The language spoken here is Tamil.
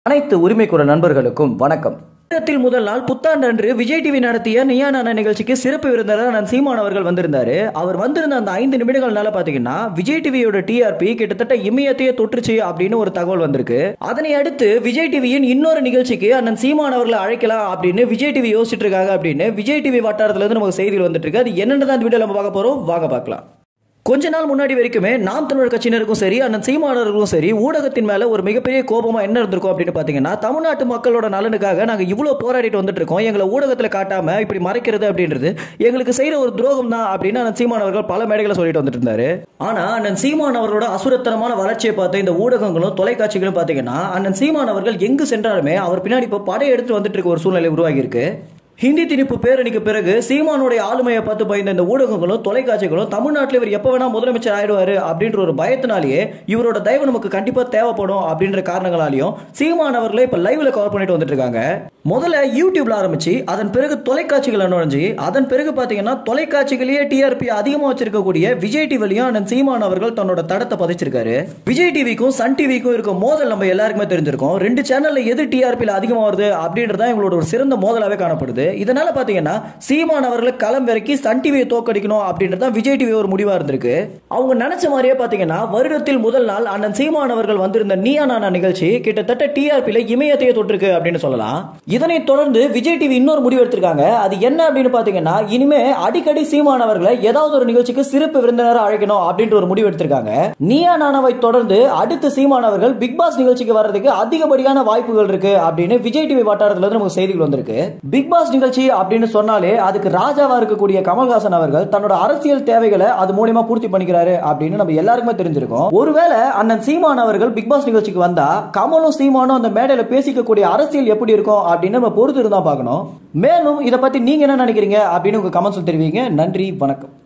அனைத்து உரிமை குரல் நண்பர்களுக்கும் வணக்கம் தமிழகத்தில் முதல் நாள் புத்தாண்டு அன்று விஜய் டிவி நடத்திய நியானான நிகழ்ச்சிக்கு சிறப்பு விருந்தினர் நான் சீமான் அவர்கள் வந்திருந்தாரு அவர் வந்திருந்த அந்த ஐந்து நிமிடங்கள்னால பாத்தீங்கன்னா விஜய் டிவியோட டிஆர்பி கிட்டத்தட்ட இமயத்தையே தொற்றுச்சு அப்படின்னு ஒரு தகவல் வந்திருக்கு அதனை அடுத்து விஜய் டிவியின் இன்னொரு நிகழ்ச்சிக்கு அண்ணன் சீமான் அவர்களை அழைக்கலாம் அப்படின்னு விஜய் டிவி யோசிச்சுட்டு இருக்காங்க அப்படின்னு விஜய் டிவி வட்டாரத்துல இருந்து நமக்கு செய்திகள் வந்துட்டு இருக்கு அது என்னன்னு தான் இந்த வீடியோ நம்ம பார்க்க போறோம் வாங்க பார்க்கலாம் கொஞ்ச நாள் முன்னாடி வரைக்குமே நாம் தமிழர் கட்சியினருக்கும் சரி அண்ணன் சீமானவர்களுக்கும் சரி ஊடகத்தின் மேல ஒரு மிகப்பெரிய கோபமா என்ன இருந்திருக்கும் அப்படின்னு பாத்தீங்கன்னா தமிழ்நாட்டு மக்களோட நலனுக்காக நாங்க இவ்வளவு போராடிட்டு வந்துட்டு இருக்கோம் எங்களை ஊடகத்துல காட்டாம இப்படி மறைக்கிறது அப்படின்றது எங்களுக்கு செய்யற ஒரு துரோகம் தான் அப்படின்னு அண்ணன் சீமானவர்கள் பல மேடைகளை சொல்லிட்டு வந்துட்டு இருந்தாரு ஆனா அண்ணன் சீமான் அவர்களோட அசுரத்தனமான வளர்ச்சியை பார்த்து இந்த ஊடகங்களும் தொலைக்காட்சிகளும் பாத்தீங்கன்னா அண்ணன் சீமான் அவர்கள் எங்கு சென்றாலுமே அவர் பின்னாடி இப்போ படை எடுத்து வந்துட்டு இருக்க ஒரு சூழ்நிலை உருவாகி இருக்கு ஹிந்தி திணிப்பு பேரணிக்கு பிறகு சீமானுடைய ஆளுமையை பார்த்து பயந்த இந்த ஊடகங்களும் தொலைக்காட்சிகளும் தமிழ்நாட்டில் இவர் எப்போ வேணா முதலமைச்சர் ஆயிடுவாரு அப்படின்ற ஒரு பயத்தினாலேயே இவரோட தயவு நமக்கு கண்டிப்பா தேவைப்படும் அப்படின்ற காரணங்களாலையும் சீமான் அவர்களை இப்ப லைவ்ல கவர் பண்ணிட்டு வந்துட்டு இருக்காங்க முதல்ல யூடியூப்ல ஆரம்பிச்சு அதன் பிறகு தொலைக்காட்சிகளை நுழைஞ்சு அதன் பிறகு பாத்தீங்கன்னா தொலைக்காட்சிகளையே டிஆர்பி அதிகமா வச்சிருக்கக்கூடிய விஜய் டிவிலையும் அண்ணன் சீமான் அவர்கள் தன்னோட தடத்தை பதிச்சிருக்காரு விஜய் டிவிக்கும் சன் டிவிக்கும் இருக்க மோதல் நம்ம எல்லாருக்குமே தெரிஞ்சிருக்கோம் ரெண்டு சேனல்ல எது டிஆர்பியில் அதிகமா வருது அப்படின்றதான் எங்களோட ஒரு சிறந்த மோதலாவே காணப்படுது இதனால பாத்தீங்கன்னா சீமான் அவர்களை களம் இறக்கி சன் டிவியை தோக்கடிக்கணும் அப்படின்றத விஜய் டிவி ஒரு முடிவா இருந்திருக்கு அவங்க நினைச்ச மாதிரியே பாத்தீங்கன்னா வருடத்தில் முதல் நாள் அண்ணன் சீமான் அவர்கள் வந்திருந்த நீயா நானா நிகழ்ச்சி கிட்டத்தட்ட டிஆர்பியில இமயத்தையே தொட்டிருக்கு அப்படின்னு சொல்லலாம் இதனைத் தொடர்ந்து விஜய் டிவி இன்னொரு முடிவு எடுத்திருக்காங்க அது என்ன அப்படின்னு பாத்தீங்கன்னா இனிமே அடிக்கடி சீமான் அவர்களை ஏதாவது ஒரு நிகழ்ச்சிக்கு சிறப்பு விருந்தினராக அழைக்கணும் அப்படின்ற ஒரு முடிவு எடுத்திருக்காங்க நீயா நானாவை தொடர்ந்து அடுத்து சீமான் அவர்கள் பிக் பாஸ் நிகழ்ச்சிக்கு வர்றதுக்கு அதிகப்படியான வாய்ப்புகள் இருக்கு அப்படின்னு விஜய் டிவி வட்டாரத்துல இருந்து நமக்கு செய்திகள் வந்திருக்கு பிக் பாஸ் நிகழ்ச்சி அப்படின்னு சொன்னாலே அதுக்கு ராஜாவா இருக்கக்கூடிய கமல்ஹாசன் அவர்கள் தன்னோட அரசியல் தேவைகளை அது மூலியமா பூர்த்தி பண்ணிக்கிறாரு அப்படின்னு நம்ம எல்லாருக்குமே தெரிஞ்சிருக்கும் ஒருவேளை அண்ணன் சீமான் அவர்கள் பிக் பாஸ் நிகழ்ச்சிக்கு வந்தா கமலும் சீமானும் அந்த மேடையில பேசிக்கக்கூடிய அரசியல் எப்படி இருக்கும் அப்படின்னு நம்ம பொறுத்து இருந்தா பார்க்கணும் மேலும் இதை பத்தி நீங்க என்ன நினைக்கிறீங்க அப்படின்னு உங்க கமெண்ட்ஸ் தெரிவிங்க நன்றி வணக்கம்